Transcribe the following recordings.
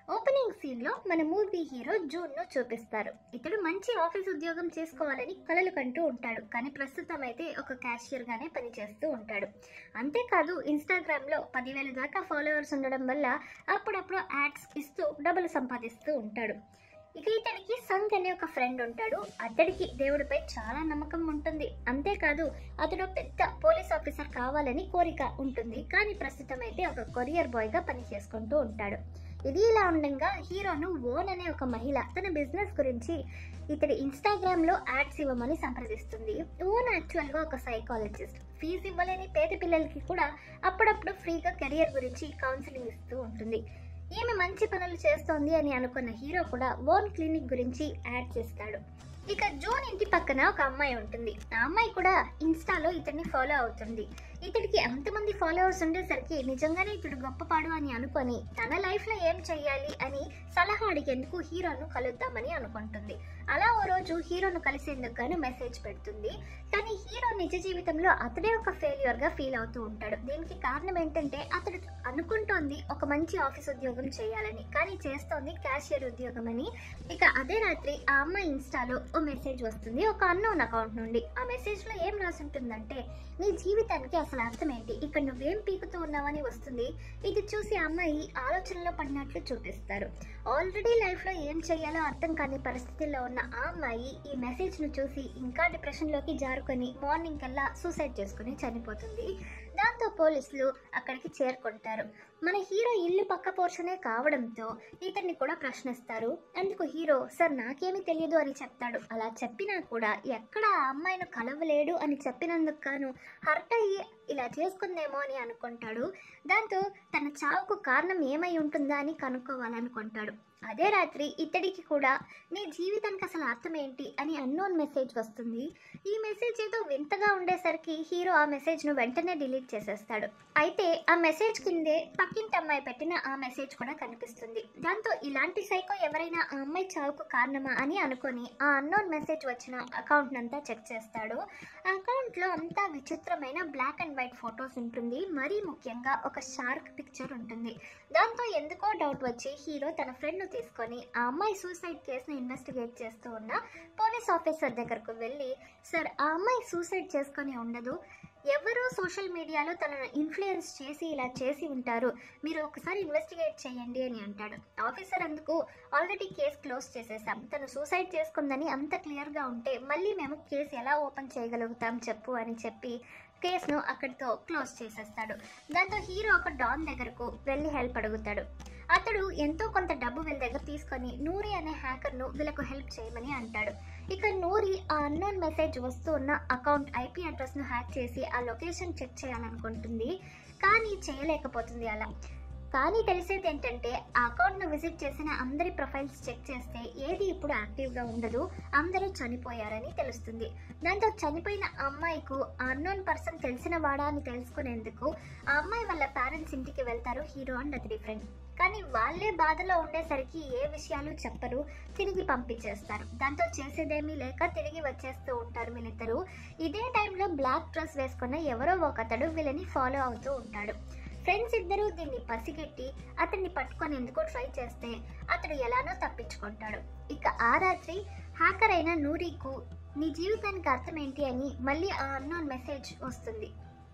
opening scene లో మన movie hero June ను చూపిస్తారు ఇతడు మంచి ఆఫీస్ ఉద్యోగం చేసుకోవాలని కలలు కంటూ ఉంటాడు కానీ ప్రస్తుతం అయితే ఒక క్యాషియర్ గానే పనిచేస్తూ ఉంటాడు అంతేకాదు ఇన్స్టాగ్రామ్ లో పదివేల దాకా ఫాలోవర్స్ ఉండడం వల్ల అప్పుడప్పుడు యాడ్స్ ఇస్తూ డబ్బులు సంపాదిస్తూ ఉంటాడు ఇక ఇతనికి సంగ్ అనే ఒక ఫ్రెండ్ ఉంటాడు అతడికి దేవుడిపై చాలా నమ్మకం ఉంటుంది అంతేకాదు అతడు పెద్ద పోలీస్ ఆఫీసర్ కావాలని కోరిక ఉంటుంది కానీ ప్రస్తుతం అయితే ఒక కొరియర్ బాయ్ గా పని చేసుకుంటూ ఉంటాడు ఇది ఇలా ఉండగా హీరోను ఓన్ అనే ఒక మహిళ తన బిజినెస్ గురించి ఇతడి ఇన్స్టాగ్రామ్ లో యాడ్స్ ఇవ్వమని సంప్రదిస్తుంది ఓన్ యాక్చువల్ గా ఒక సైకాలజిస్ట్ ఫీజు ఇవ్వలేని పేద పిల్లలకి కూడా అప్పుడప్పుడు ఫ్రీగా కెరియర్ గురించి కౌన్సిలింగ్ ఇస్తూ ఉంటుంది ఈమె మంచి పనులు చేస్తోంది అని అనుకున్న హీరో కూడా ఓన్ క్లినిక్ గురించి యాడ్ చేస్తాడు ఇక జూన్ ఇంటి పక్కన ఒక అమ్మాయి ఉంటుంది ఆ అమ్మాయి కూడా ఇన్స్టాలో ఇతన్ని ఫాలో అవుతుంది ఇతడికి అంతమంది ఫాలోవర్స్ ఉండేసరికి నిజంగానే ఇతడు గొప్పపాడు అని అనుకొని తన లైఫ్ లో ఏం చెయ్యాలి అని సలహా అడిగేందుకు హీరోను కలుద్దామని అనుకుంటుంది అలా ఓ రోజు హీరోను కలిసేందుకు గాను మెసేజ్ పెడుతుంది కానీ హీరో నిజ జీవితంలో అతడే ఒక ఫెయిల్యూర్ గా ఫీల్ అవుతూ ఉంటాడు దీనికి కారణం ఏంటంటే అతడు అనుకుంటోంది ఒక మంచి ఆఫీస్ ఉద్యోగం చేయాలని కానీ చేస్తోంది క్యాషియర్ ఉద్యోగం అని ఇక అదే రాత్రి ఆ అమ్మాయి ఇన్స్టాలో ఓ మెసేజ్ వస్తుంది ఒక అన్నోన్ అకౌంట్ నుండి ఆ మెసేజ్ లో ఏం రాసి ఉంటుందంటే నీ జీవితానికి అసలు అర్థం ఏంటి ఇక్కడ నువ్వేం పీకుతూ ఉన్నావని వస్తుంది ఇది చూసి ఆ అమ్మాయి ఆలోచనలో పడినట్లు చూపిస్తారు ఆల్రెడీ లైఫ్ లో ఏం చేయాలో అర్థం కాని పరిస్థితుల్లో ఉన్న ఆ అమ్మాయి ఈ మెసేజ్ ను చూసి ఇంకా డిప్రెషన్ లోకి జారుకొని మార్నింగ్ కల్లా సూసైడ్ చేసుకుని చనిపోతుంది దాంతో పోలీసులు అక్కడికి చేరుకుంటారు మన హీరో ఇల్లు పక్క పోర్షనే కావడంతో ఇతన్ని కూడా ప్రశ్నిస్తారు అందుకు హీరో సార్ నాకేమీ తెలియదు అని చెప్తాడు అలా చెప్పినా కూడా ఎక్కడ ఆ అమ్మాయిని కలవలేడు అని చెప్పినందుకు గాను హర్ట్ అయ్యి ఇలా చేసుకుందేమో అని అనుకుంటాడు దాంతో తన చావుకు కారణం ఏమై ఉంటుందా అని కనుక్కోవాలనుకుంటాడు అదే రాత్రి ఇతడికి కూడా నీ జీవితానికి అసలు అర్థం ఏంటి అని అన్నోన్ మెసేజ్ వస్తుంది ఈ మెసేజ్ ఏదో వింతగా ఉండేసరికి హీరో ఆ మెసేజ్ను వెంటనే డిలీట్ చేసేస్తాడు అయితే ఆ మెసేజ్ కిందే పక్కింటి అమ్మాయి పెట్టిన ఆ మెసేజ్ కూడా కనిపిస్తుంది దాంతో ఇలాంటి సైకో ఎవరైనా ఆ అమ్మాయి చావుకు కారణమా అని అనుకొని ఆ అన్నోన్ మెసేజ్ వచ్చిన అకౌంట్ అంతా చెక్ చేస్తాడు ఆ అకౌంట్లో అంతా విచిత్రమైన బ్లాక్ అండ్ వైట్ ఫొటోస్ ఉంటుంది మరీ ముఖ్యంగా ఒక షార్క్ పిక్చర్ ఉంటుంది దాంతో ఎందుకో డౌట్ వచ్చి హీరో తన ఫ్రెండ్ను తీసుకొని ఆ అమ్మాయి సూసైడ్ కేసును ఇన్వెస్టిగేట్ చేస్తూ ఉన్న పోలీస్ ఆఫీసర్ దగ్గరకు వెళ్ళి సార్ ఆ అమ్మాయి సూసైడ్ చేసుకొని ఉండదు ఎవరో సోషల్ మీడియాలో తనను ఇన్ఫ్లుయెన్స్ చేసి ఇలా చేసి ఉంటారు మీరు ఒకసారి ఇన్వెస్టిగేట్ చేయండి అని అంటాడు ఆఫీసర్ అందుకు ఆల్రెడీ కేసు క్లోజ్ చేసేసాం తను సూసైడ్ చేసుకుందని అంత క్లియర్గా ఉంటే మళ్ళీ మేము కేసు ఎలా ఓపెన్ చేయగలుగుతాం చెప్పు అని చెప్పి కేసును అక్కడితో క్లోజ్ చేసేస్తాడు దాంతో హీరో ఒక డాన్ దగ్గరకు వెళ్ళి హెల్ప్ అడుగుతాడు అతడు ఎంతో కొంత డబ్బు వీళ్ళ దగ్గర తీసుకొని నూరి అనే హ్యాకర్ను వీళ్ళకు హెల్ప్ చేయమని అంటాడు ఇక నూరి ఆ అన్నోన్ మెసేజ్ వస్తూ ఉన్న అకౌంట్ ఐపీ అడ్రస్ను హ్యాక్ చేసి ఆ లొకేషన్ చెక్ చేయాలనుకుంటుంది కానీ చేయలేకపోతుంది అలా కానీ తెలిసేది ఏంటంటే ఆ అకౌంట్ను విజిట్ చేసిన అందరి ప్రొఫైల్స్ చెక్ చేస్తే ఏది ఇప్పుడు యాక్టివ్గా ఉండదు అందరూ చనిపోయారని తెలుస్తుంది దాంతో చనిపోయిన అమ్మాయికు అన్నోన్ పర్సన్ తెలిసిన వాడా అని తెలుసుకునేందుకు ఆ అమ్మాయి వాళ్ళ పేరెంట్స్ ఇంటికి వెళ్తారు హీరో అండ్ అతడి ఫ్రెండ్ కానీ వాళ్ళే బాధలో ఉండేసరికి ఏ విషయాలు చెప్పరు తిరిగి పంపించేస్తారు దాంతో చేసేదేమీ లేక తిరిగి వచ్చేస్తూ ఉంటారు వీళ్ళిద్దరూ ఇదే టైంలో బ్లాక్ డ్రెస్ వేసుకున్న ఎవరో ఒకతడు వీళ్ళని ఫాలో అవుతూ ఉంటాడు ఫ్రెండ్స్ ఇద్దరూ దీన్ని పసిగట్టి అతన్ని పట్టుకునేందుకు ట్రై చేస్తే అతడు ఎలానో తప్పించుకుంటాడు ఇక ఆ రాత్రి హ్యాకర్ అయిన నూరీకు నీ జీవితానికి అర్థం ఏంటి అని మళ్ళీ ఆ అన్నోన్ మెసేజ్ వస్తుంది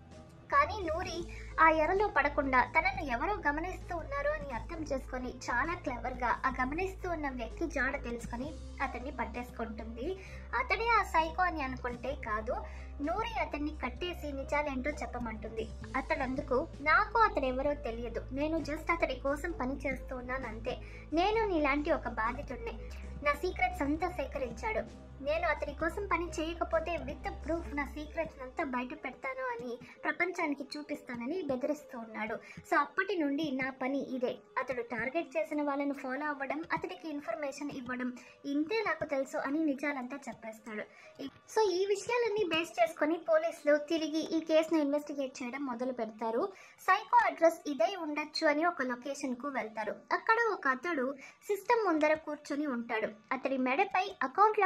కానీ నూరి ఆ ఎరలో పడకుండా తనను ఎవరో గమనిస్తూ ఉన్నారు అని అర్థం చేసుకొని చాలా క్లవర్గా ఆ గమనిస్తూ ఉన్న వ్యక్తి జాడ తెలుసుకొని అతన్ని పట్టేసుకుంటుంది అతడే ఆ సైకో అని అనుకుంటే కాదు నూరి అతన్ని కట్టేసి నిజాలేంటో చెప్పమంటుంది అతడు అందుకు నాకు అతడు ఎవరో తెలియదు నేను జస్ట్ అతడి కోసం పని చేస్తూ ఉన్నాను అంతే నేను నీలాంటి ఒక బాధితుడిని నా సీక్రెట్స్ అంతా సేకరించాడు నేను అతని కోసం పని చేయకపోతే విత్ ప్రూఫ్ నా సీక్రెట్స్ అంతా బయట పెడతాను అని ప్రపంచానికి చూపిస్తానని బెదిరిస్తూ ఉన్నాడు సో అప్పటి నుండి నా పని ఇదే అతడు టార్గెట్ చేసిన వాళ్ళను ఫాలో అవ్వడం అతడికి ఇన్ఫర్మేషన్ ఇవ్వడం ఇంతే నాకు తెలుసు అని నిజాలంతా చెప్పేస్తాడు ఈ- సో ఈ విషయాలన్నీ బేస్ చేసుకొని పోలీసులు తిరిగి ఈ కేసును ఇన్వెస్టిగేట్ చేయడం మొదలు పెడతారు సైకో అడ్రస్ ఇదే ఉండొచ్చు అని ఒక లొకేషన్ కు వెళ్తారు అక్కడ ఒక అతడు సిస్టమ్ ముందర కూర్చొని ఉంటాడు అతడి మెడపై అకౌంట్ లో కనిపించే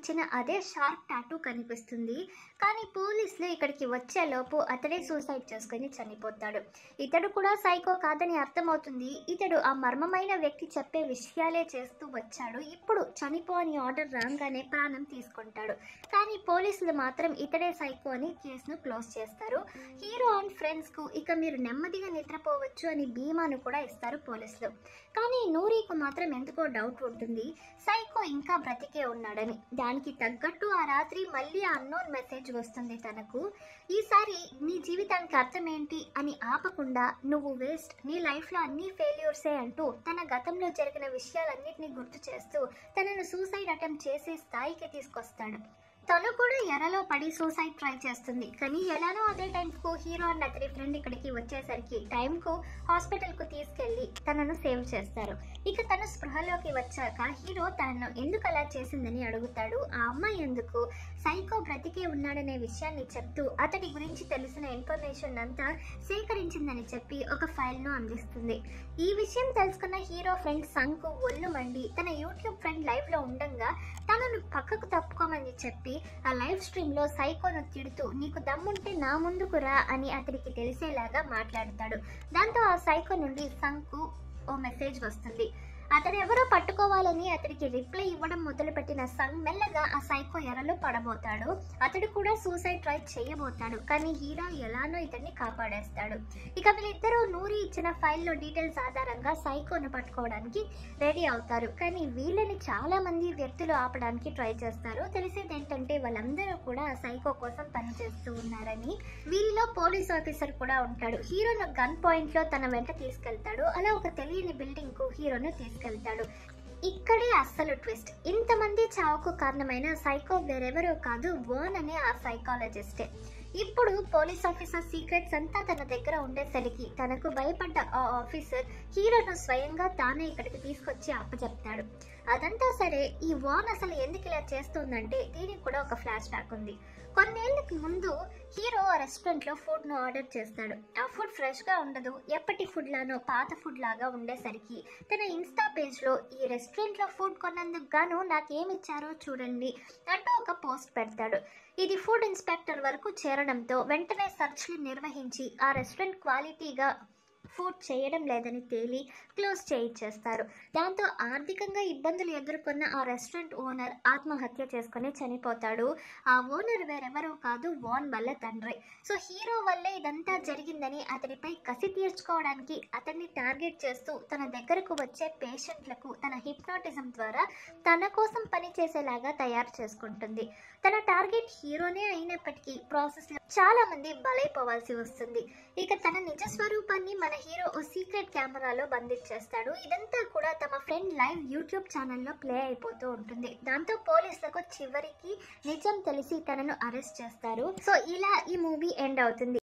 ఇచ్చిన అదే షార్ప్ టాటూ కనిపిస్తుంది కానీ పోలీసులు ఇక్కడికి వచ్చేలోపు అతడే సూసైడ్ చేసుకుని చనిపోతాడు ఇతడు కూడా సైకో కాదని అర్థమవుతుంది ఇతడు ఆ మర్మమైన వ్యక్తి చెప్పే విషయాలే చేస్తూ వచ్చాడు ఇప్పుడు చనిపో అని ఆర్డర్ రాగానే ప్రాణం తీసుకుంటాడు కానీ పోలీసులు మాత్రం ఇతడే సైకో అని కేసును క్లోజ్ చేస్తారు హీరో అండ్ ఫ్రెండ్స్కు ఇక మీరు నెమ్మదిగా నిద్రపోవచ్చు అని బీమాను కూడా ఇస్తారు పోలీసులు కానీ నూరీకు మాత్రం ఎందుకో డౌట్ ఉంటుంది సైకో ఇంకా బ్రతికే ఉన్నాడని దానికి తగ్గట్టు ఆ రాత్రి మళ్ళీ ఆ అన్నోన్ మెసేజ్ వస్తుంది తనకు ఈసారి నీ జీవితానికి అర్థం ఏంటి అని ఆపకుండా నువ్వు వేస్ట్ నీ లైఫ్లో అన్ని ఫెయిల్యూర్సే అంటూ తన గతంలో జరిగిన విషయాలన్నింటినీ గుర్తు చేస్తూ తనను సూసైడ్ అటెంప్ట్ చేసే స్థాయికి తీసుకొస్తాడు తను కూడా ఎరలో పడి సూసైడ్ ట్రై చేస్తుంది కానీ ఎలానో అదే టైంకు హీరో అండ్ అతని ఫ్రెండ్ ఇక్కడికి వచ్చేసరికి టైంకు హాస్పిటల్కు తీసుకెళ్లి తనను సేవ్ చేస్తారు ఇక తను స్పృహలోకి వచ్చాక హీరో తనను ఎందుకు అలా చేసిందని అడుగుతాడు ఆ అమ్మాయి ఎందుకు సైకో బ్రతికే ఉన్నాడనే విషయాన్ని చెప్తూ అతడి గురించి తెలిసిన ఇన్ఫర్మేషన్ అంతా సేకరించిందని చెప్పి ఒక ఫైల్ను అందిస్తుంది ఈ విషయం తెలుసుకున్న హీరో ఫ్రెండ్ సంకు ఒళ్ళు మండి తన యూట్యూబ్ ఫ్రెండ్ లైవ్లో ఉండగా తనను పక్కకు తప్పుకోమని చెప్పి ఆ లైవ్ స్ట్రీమ్లో సైకోను తిడుతూ నీకు దమ్ముంటే నా ముందుకు రా అని అతడికి తెలిసేలాగా మాట్లాడతాడు దాంతో ఆ సైకో నుండి సంకు ఓ మెసేజ్ వస్తుంది అతను ఎవరో పట్టుకోవాలని అతడికి రిప్లై ఇవ్వడం మొదలుపెట్టిన సంగ్ మెల్లగా ఆ సైకో ఎరలో పడబోతాడు అతడు కూడా సూసైడ్ ట్రై చేయబోతాడు కానీ హీరో ఎలానో ఇతన్ని కాపాడేస్తాడు ఇక వీళ్ళిద్దరూ నూరి ఇచ్చిన ఫైల్లో డీటెయిల్స్ ఆధారంగా సైకోను పట్టుకోవడానికి రెడీ అవుతారు కానీ వీళ్ళని చాలా మంది వ్యక్తులు ఆపడానికి ట్రై చేస్తారు తెలిసేది ఏంటంటే వాళ్ళందరూ కూడా ఆ సైకో కోసం పనిచేస్తూ ఉన్నారని వీరిలో పోలీస్ ఆఫీసర్ కూడా ఉంటాడు హీరోను గన్ పాయింట్ లో తన వెంట తీసుకెళ్తాడు అలా ఒక తెలియని బిల్డింగ్ కు హీరోను తీసుకెళ్తాడు ఇక్కడే అస్సలు ట్విస్ట్ ఇంతమంది చావుకు కారణమైన సైకో వేరెవరో కాదు వోన్ అనే ఆ సైకాలజిస్టే ఇప్పుడు పోలీస్ ఆఫీసర్ సీక్రెట్స్ అంతా తన దగ్గర ఉండేసరికి తనకు భయపడ్డ ఆ ఆఫీసర్ హీరోను స్వయంగా తానే ఇక్కడికి తీసుకొచ్చి అప్పచెప్తాడు అదంతా సరే ఈ వాన్ అసలు ఎందుకు ఇలా చేస్తుందంటే దీనికి కూడా ఒక ఫ్లాష్ బ్యాక్ ఉంది కొన్నేళ్లకు ముందు హీరో ఆ రెస్టారెంట్లో ఫుడ్ను ఆర్డర్ చేస్తాడు ఆ ఫుడ్ ఫ్రెష్గా ఉండదు ఎప్పటి ఫుడ్ లానో పాత ఫుడ్ లాగా ఉండేసరికి తన ఇన్స్టా పేజ్లో ఈ రెస్టారెంట్లో ఫుడ్ కొన్నందుకు గాను నాకేమిచ్చారో చూడండి అంటూ ఒక పోస్ట్ పెడతాడు ఇది ఫుడ్ ఇన్స్పెక్టర్ వరకు చేరడంతో వెంటనే సెర్చ్లు నిర్వహించి ఆ రెస్టారెంట్ క్వాలిటీగా ఫుడ్ చేయడం లేదని తేలి క్లోజ్ చేయించేస్తారు దాంతో ఆర్థికంగా ఇబ్బందులు ఎదుర్కొన్న ఆ రెస్టారెంట్ ఓనర్ ఆత్మహత్య చేసుకుని చనిపోతాడు ఆ ఓనర్ వేరెవరో కాదు వాన్ వల్ల తండ్రి సో హీరో వల్లే ఇదంతా జరిగిందని అతనిపై కసి తీర్చుకోవడానికి అతన్ని టార్గెట్ చేస్తూ తన దగ్గరకు వచ్చే పేషెంట్లకు తన హిప్నాటిజం ద్వారా తన కోసం పనిచేసేలాగా తయారు చేసుకుంటుంది తన టార్గెట్ హీరోనే అయినప్పటికీ ప్రాసెస్లో చాలా మంది బలైపోవాల్సి వస్తుంది ఇక తన నిజ స్వరూపాన్ని మన హీరో ఓ సీక్రెట్ కెమెరాలో బంధించేస్తాడు ఇదంతా కూడా తమ ఫ్రెండ్ లైవ్ యూట్యూబ్ ఛానల్లో ప్లే అయిపోతూ ఉంటుంది దాంతో పోలీసులకు చివరికి నిజం తెలిసి తనను అరెస్ట్ చేస్తారు సో ఇలా ఈ మూవీ ఎండ్ అవుతుంది